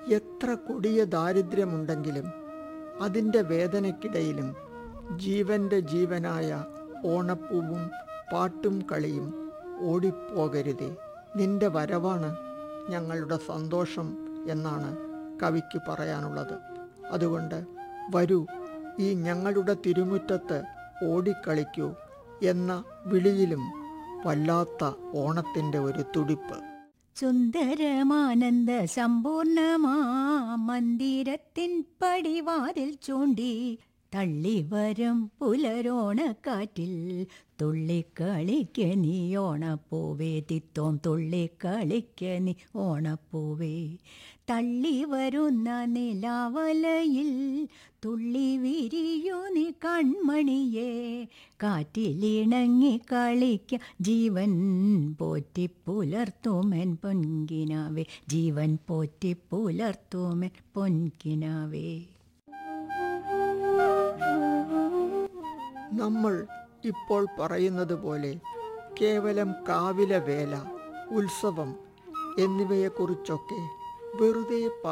എത്ര കൊടിയ ദാരിദ്ര്യമുണ്ടെങ്കിലും അതിൻ്റെ വേദനയ്ക്കിടയിലും ജീവന്റെ ജീവനായ ഓണപ്പൂവും പാട്ടും കളിയും ഓടിപ്പോകരുതേ നിന്റെ വരവാണ് ഞങ്ങളുടെ സന്തോഷം എന്നാണ് കവിക്ക് പറയാനുള്ളത് അതുകൊണ്ട് വരൂ ഈ ഞങ്ങളുടെ തിരുമുറ്റത്ത് ഓടിക്കളിക്കൂ എന്ന വിളിയിലും വല്ലാത്ത ഓണത്തിൻ്റെ ഒരു തുടിപ്പ് സുന്ദരമാനന്ദ സമ്പൂർണമാ മന്ദിരത്തിൻ പടിവാതിൽ ചൂണ്ടി തള്ളിവരും പുലരോണക്കാറ്റിൽ തുള്ളിക്കളിക്ക നീ ഓണപ്പൂവേ തിത്തോം തുള്ളിക്കളിക്ക നീ ഓണപ്പൂവേ തള്ളി വരുന്ന നിലാവലയിൽ തുള്ളി വിരിയൂ നീ കൺമണിയേ കാറ്റിലിണങ്ങി കളിക്ക ജീവൻ പോറ്റി പുലർത്തുമെൻ പൊൻകിനാവേ ജീവൻ പോറ്റി പുലർത്തുമെൻ പൊൻകിനാവേ നമ്മൾ ഇപ്പോൾ പറയുന്നത് പോലെ കേവലം കാവിലെ വേല ഉത്സവം എന്നിവയെക്കുറിച്ചൊക്കെ വെറുതെ